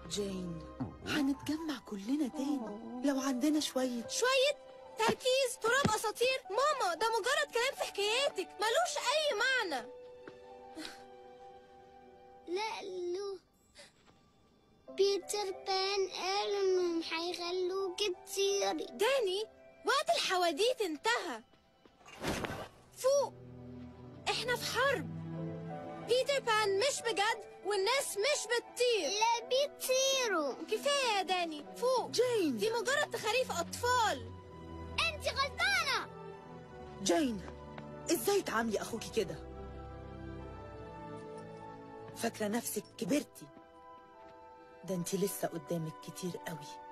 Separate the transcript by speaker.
Speaker 1: جين هنتجمع كلنا تاني لو عندنا شوية
Speaker 2: شوية تركيز تراب أساطير ماما ده مجرد كلام في حكاياتك ملوش أي معنى
Speaker 3: لا لو بيتر بان قال انهم هيخلوك تطيري
Speaker 2: داني وقت الحواديت انتهى فوق احنا في حرب بيتر بان مش بجد والناس مش بتطير
Speaker 3: لا بيطيروا
Speaker 2: كفاية يا داني فوق
Speaker 1: جين
Speaker 2: دي مجرد تخاريف أطفال
Speaker 3: انت غلطانة
Speaker 1: جين ازاي تعاملي اخوكي كده فاكرة نفسك كبرتي ده انت لسه قدامك كتير قوي